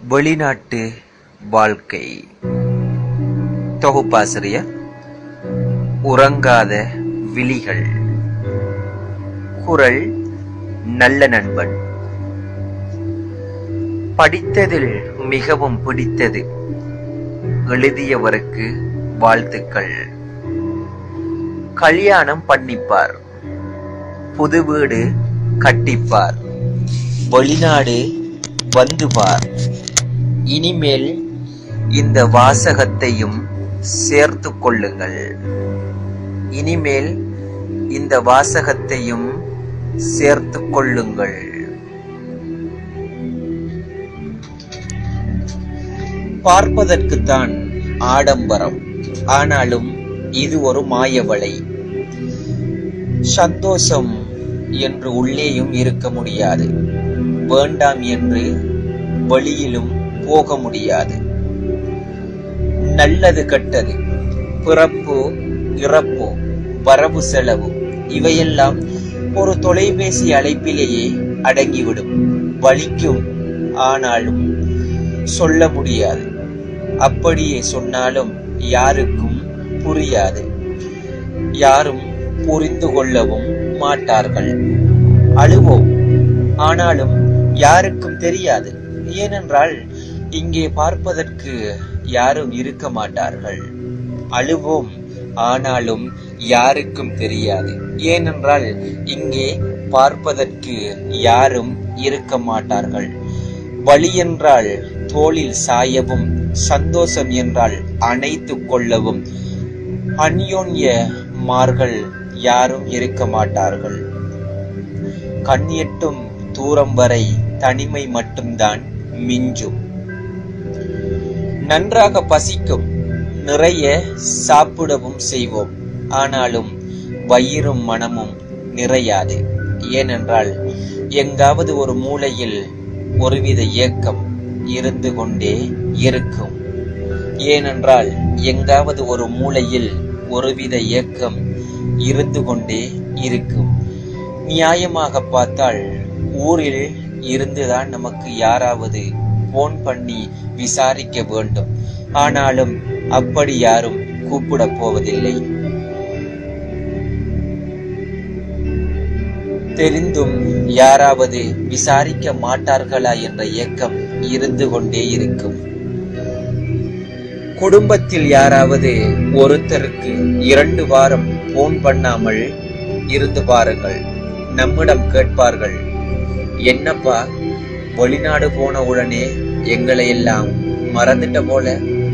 வெளிநாட்டு வாழ்க்கை தொகுப்பாசிரியர் உறங்காத விழிகள் குரல் நல்ல நண்பன் படித்ததில் மிகவும் பிடித்தது எழுதியவருக்கு வாழ்த்துக்கள் கல்யாணம் பண்ணிப்பார் புது வீடு கட்டிப்பார் வெளிநாடு வந்து பார் இனிமேல் இந்த வாசகத்தையும் சேர்த்து கொள்ளுங்கள் இனிமேல் இந்த வாசகத்தையும் சேர்த்து கொள்ளுங்கள் பார்ப்பதற்குத்தான் ஆடம்பரம் ஆனாலும் இது ஒரு மாயவளை சந்தோஷம் என்று உள்ளேயும் இருக்க முடியாது வேண்டாம் என்று வெளியிலும் போக முடியாது நல்லது கெட்டது பிறப்பு இறப்பு வரவு செலவு இவையெல்லாம் ஒரு தொலைபேசி அழைப்பிலேயே அடங்கிவிடும் வலிக்கும் ஆனாலும் சொல்ல முடியாது அப்படியே சொன்னாலும் யாருக்கும் புரியாது யாரும் புரிந்து கொள்ளவும் மாட்டார்கள் அழுவோம் ஆனாலும் யாருக்கும் தெரியாது ஏனென்றால் இங்கே பார்ப்பதற்கு யாரும் இருக்க மாட்டார்கள் அழுவோம் ஆனாலும் யாருக்கும் தெரியாது ஏனென்றால் இங்கே பார்ப்பதற்கு யாரும் இருக்க மாட்டார்கள் வழி என்றால் தோளில் சாயவும் சந்தோஷம் என்றால் அணைத்துக் கொள்ளவும் அந்யோன்ய மார்கள் யாரும் இருக்க மாட்டார்கள் கண் எட்டும் தூரம் வரை தனிமை மட்டும்தான் மிஞ்சும் நன்றாக பசிக்கும் நிறைய சாப்பிடவும் செய்வோம் ஆனாலும் வயிறும் மனமும் நிறையாது ஏனென்றால் எங்காவது ஒரு மூலையில் ஒருவித ஏக்கம் இருந்து கொண்டே இருக்கும் ஏனென்றால் எங்காவது ஒரு மூலையில் ஒருவித ஏக்கம் இருந்து கொண்டே இருக்கும் நியாயமாக பார்த்தால் ஊரில் இருந்துதான் நமக்கு யாராவது போன் பண்ணி விசாரிக்க வேண்டும் ஆனாலும் அப்படி யாரும் கூப்பிட போவதில்லை தெரிந்தும் யாராவது விசாரிக்க மாட்டார்களா என்ற ஏக்கம் இருந்து கொண்டே இருக்கும் குடும்பத்தில் யாராவது ஒருத்தருக்கு இரண்டு வாரம் போன் பண்ணாமல் இருந்து பாருங்கள் நம்மிடம் கேட்பார்கள் என்னப்பா வெளிநாடு போன உடனே எங்களை எல்லாம் மறந்துட்ட போல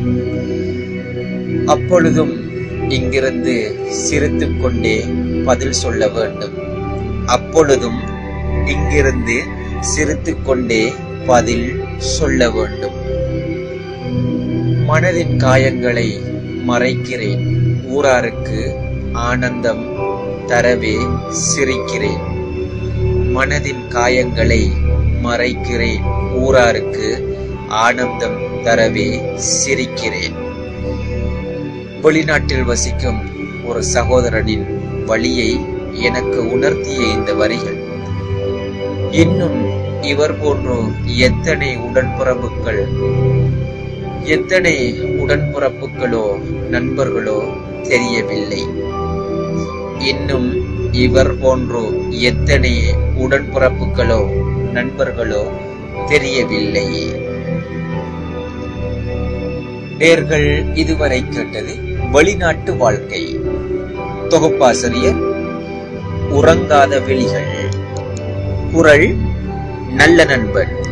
அப்பொழுதும் இங்கிருந்து சிரித்துக் கொண்டே பதில் சொல்ல வேண்டும் அப்பொழுதும் இங்கிருந்து சிரித்துக் கொண்டே பதில் சொல்ல வேண்டும் மனதின் காயங்களை மறைக்கிறேன் ஊராருக்கு ஆனந்தம் தரவே சிரிக்கிறேன் மனதின் காயங்களை மறைக்கிறேன் ஊராருக்கு ஆனந்தம் தரவே சிரிக்கிறேன் வெளிநாட்டில் வசிக்கும் ஒரு சகோதரனின் வழியை எனக்கு உணர்த்திய இந்த வரிகள் இன்னும் இவர் போன்று எத்தனை உடன்பிறப்புகள் எத்தனை உடன்பிறப்புகளோ நண்பர்களோ தெரியவில்லை இன்னும் இவர் போன்று எத்தனை உடன்பிறப்புகளோ நண்பர்களோ தெரியவில்லை நேர்கள் இதுவரை கேட்டது வெளிநாட்டு வாழ்க்கை தொகுப்பாசிரியர் உறங்காத விழிகள் குரல் நல்ல நண்பன்